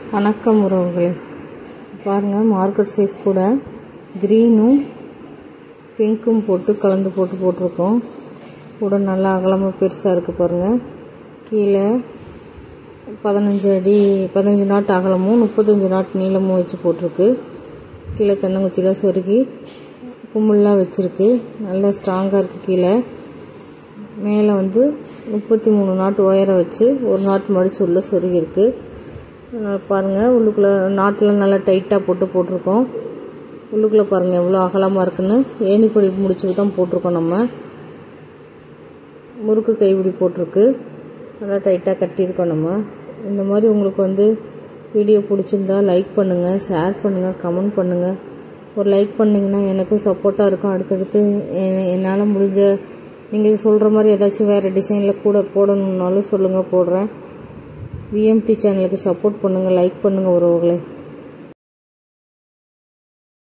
வணக்கம் உறவுகளே பாருங்கள் மார்க்கெட் சைஸ் கூட க்ரீனும் பிங்க்கும் போட்டு கலந்து போட்டு போட்டிருக்கோம் கூட நல்லா அகலமாக பெருசாக இருக்குது பாருங்கள் கீழே பதினஞ்சு அடி பதினஞ்சு நாட்டு அகலமும் முப்பத்தஞ்சு நாட்டு நீளமும் வச்சு போட்டிருக்கு கீழே தென்னங்குச்சியில் சொருகி கும்பலாக வச்சுருக்கு நல்லா ஸ்ட்ராங்காக இருக்குது கீழே மேலே வந்து முப்பத்தி மூணு நாட்டு ஒயரை வச்சு ஒரு நாட்டு மடித்து உள்ள சொருகிருக்கு பாருங்கள் உள்ளுக்குள்ளே நாட்டில் நல்லா டைட்டாக போட்டு போட்டிருக்கோம் உள்ளுக்குள்ளே பாருங்கள் எவ்வளோ அகலமாக இருக்குன்னு ஏணிப்படி முடிச்சு தான் போட்டிருக்கோம் நம்ம முறுக்கு கைப்பிடி போட்டிருக்கு நல்லா டைட்டாக கட்டியிருக்கோம் நம்ம இந்த மாதிரி உங்களுக்கு வந்து வீடியோ பிடிச்சிருந்தா லைக் பண்ணுங்கள் ஷேர் பண்ணுங்கள் கமெண்ட் பண்ணுங்கள் ஒரு லைக் பண்ணிங்கன்னா எனக்கும் சப்போர்ட்டாக இருக்கும் அடுத்தடுத்து என்னால் முடிஞ்ச நீங்கள் சொல்கிற மாதிரி ஏதாச்சும் வேறு டிசைனில் கூட போடணுன்னாலும் சொல்லுங்கள் போடுறேன் விஎம்டி சேனலுக்கு சப்போர்ட் பண்ணுங்கள் லைக் பண்ணுங்கள் உறவுகளை